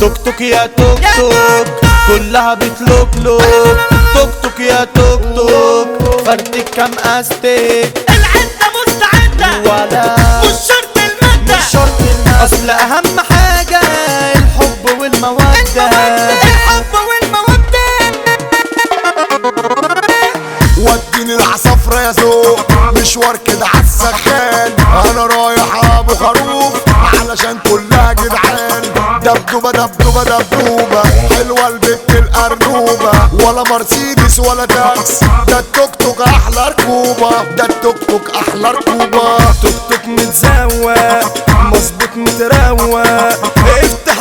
توك توك يا توك توك كلها بتلوك توك توك يا توك توك فردك كام استيك العدة مستعدة ولا مش شرط المادة مش شرط الناس اصل اهم حاجة الحب والمودة الحب والمودة وديني العصافرة يا ذوق مشوار كده عالسخان انا رايح ابو خروف علشان كلها جدعان دبدوبة دبدوبة دبدوبة حلوة البت الأرنوبة ولا مرسيدس ولا تاكس ده التوك توك أحلى ركوبة ده التوك توك أحلى ركوبة توك توك متزوق مظبوط متروق افتح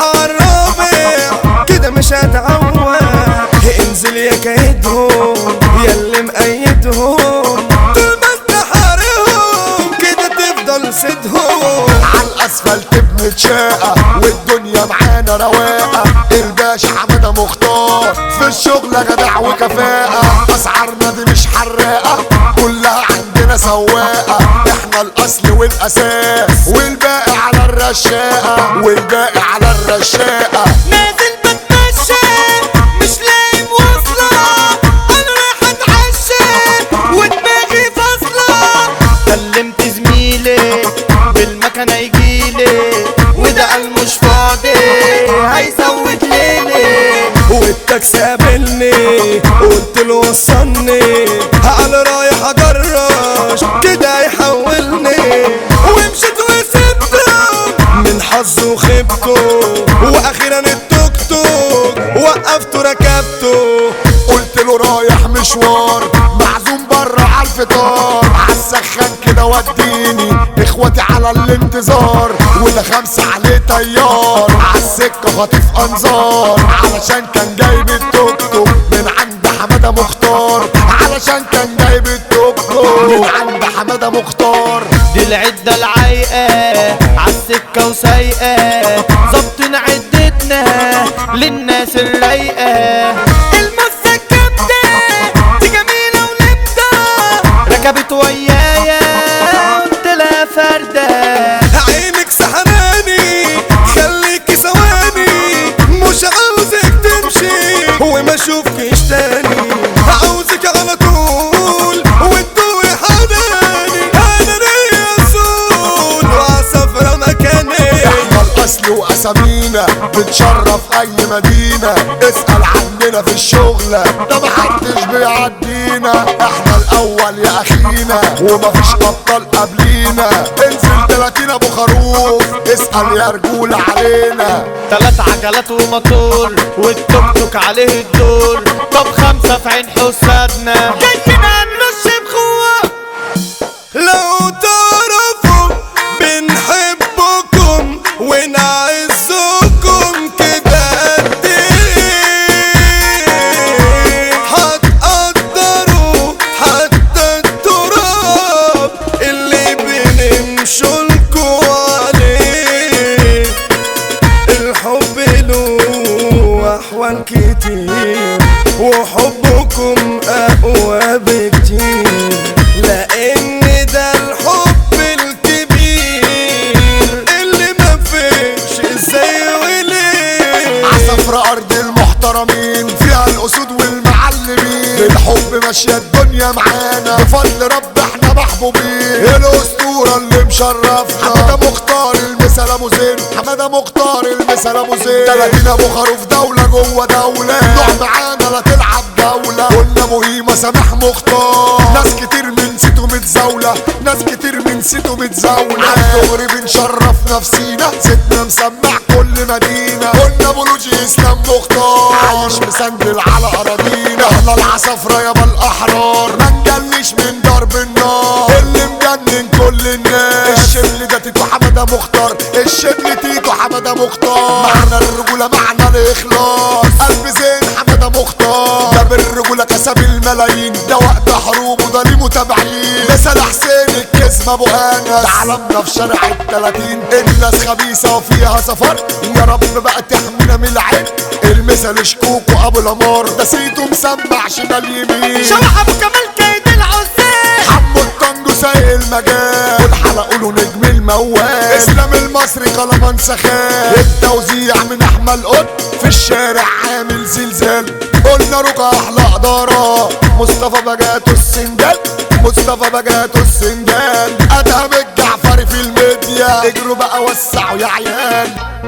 الرابع كده مش هتعوق انزل يا كايدهم يا اللي مقيدهم طول ما انت حارهم كده تفضل سيدهم على الاسفلت بنتشاقة والدنيا معانا رواقة الباشا حمادة مختار في الشغل جدع وكفاءة اسعارنا دي مش حراقة كلها عندنا سواقة احنا الاصل والاساس والباقي على الرشاقة والباقي على الرشاقة نازل بتمشى مش لاقي مواصلة أنا رايح أتعشى ودماغي فاصلة كلمت زميلي بالمكنة يجيلي وده قال مش فاضي هيزود ليلي والتاكسي قابلني قلت له وصلني على رايح اجرش كده يحولني ومشيت وسبته من حظه وخبته واخيرا التوك توك وقفته ركبته قلت له رايح مشوار معزوم بره على الفطار عالسخان كده وديني اخواتي على الانتظار وده خمسة عليه طيار عالسكة خاطف انظار علشان كان جايب التوك توك من عند حمادة مختار علشان كان جايب التوك توك من عند حمادة مختار دي العدة العايقة عالسكة وسايقة ظبطنا عدتنا للناس الرايقة المسة جامدة دي جميلة ولمدة ركبت ويايا قلت لها فردة عينك سحراني خليكي ثواني مش عاوزك تمشي وما اشوفكش تاني عاوزك على طول وتدوي حناني انا ليا اصول وعسافرة مكاني احنا الاصل واسامينا بنشرف اي مدينة اسأل عننا في الشغلة ده محدش بيعدينا احنا الاول يا اخينا ومفيش ابطال قبلينا انزل 30 ابو خروف اسأل يا رجولة علينا تلات عجلات وموتور والتوك توك عليه الدور طب خمسة في عين حسادنا جايين هنرش بخوة لو تعرفوا بنحبكم ونعزكم كده قد ايه هتقدروا حتى التراب اللي بنمشولكوا عليه الحب له أحوال كتير وحبكم أقوى بكتير لأن ده الحب الكبير اللي مفيش ازاي وليه عصفر ارض المحترمين فيها الاسود والمعلمين بالحب ماشية الدنيا معانا بفضل رب احنا محبوبين الاسطورة اللي مشرفنا حمادة مختار المثال ابو زين حمادة مختار المثال ابو زين 30 ابو خروف دولة جوه دولة نوع معانا لا تلعب جولة قلنا مهيمة سامح مختار ناس كتير من سيتو متزاولة ناس كتير من سيتو متزاولة عالدغري بنشرف نفسينا زدنا مسمع كل مدينة قلنا بولوجي اسلام مختار عايش مسندل على اراضينا احنا العصافرة يابا الاحرار ما نجلش من ضرب النار اللي مجنن كل الناس الشبل ده تيتو حمادة مختار الشبل تيتو حمادة مختار معنى الرجولة معنى الاخلاص قلب زين حمادة مختار ده بالرجولة كسب الملايين ده وقت حروب وده ليه متابعين مثل حسين الكسم ابو انس علمنا في شارع التلاتين الناس خبيثة وفيها سفر يا رب بقى تحمينا من العين المثل شكوك وابو الامار ده سيتو مسمع شمال يمين شرح أبو كمال كيد العزاب حمو الطنجو سايق المجال والحلقة له نجم الموال اسلام المصري قلمان سخان التوزيع من احمد قط في الشارع عامل زلزال قلنا رقى احلى اداره مصطفى بجاتو السنجال مصطفى بجاتو السنجال ادهم الجعفري في الميديا اجروا بقى وسعوا يا عيال